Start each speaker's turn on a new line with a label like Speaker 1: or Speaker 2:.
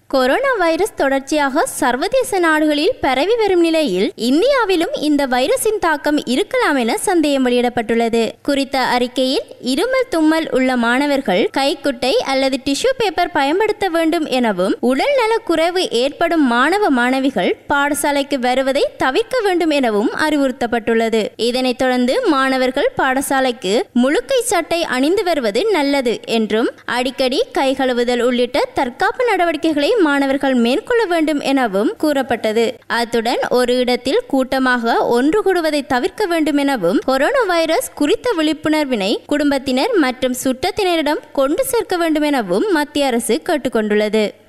Speaker 1: corona virus தொடர்ச்சியாக சர்வதேச நாடுகளில் பரவி வரும் நிலையில் இந்தியாவிலும் இந்த வைரஸின் தாக்கம் இருக்கலாம் என சந்தேகம் வெளியிடப்பட்டுள்ளது குறித்த அறிக்கையில் இருமல் தும்மல் உள்ள மாணவர்கள் கைக்குட்டை அல்லது டிஷ்யூ பேப்பர் பயன்படுத்த வேண்டும் எனவும் உடல் நல குறைவு ஏற்படும் மாணவ மாணவிகள் பாடசாலைக்கு வருவதை தவிர்க்க வேண்டும் எனவும் அறிவுறுத்தப்பட்டுள்ளது இதனைத் தொடர்ந்து மாணவர்கள் பாடசாலைக்கு முழுக்கை சட்டை அணிந்து வருவது நல்லது என்றும் அடிக்கடி கை கழுவுதல் உள்ளிட்ட தற்காப்பு நடவடிக்கைகளை மாணவர்கள் மேற்கொள்ள வேண்டும் எனவும் கூறப்பட்டது அத்துடன் ஒரு இடத்தில் கூட்டமாக ஒன்று கூடுவதை தவிர்க்க வேண்டும் எனவும் கொரோனா வைரஸ் குறித்த விழிப்புணர்வினை குடும்பத்தினர் மற்றும் சுற்றத்தினரிடம் கொண்டு சேர்க்க வேண்டும் எனவும் மத்திய அரசு கேட்டுக்கொண்டுள்ளது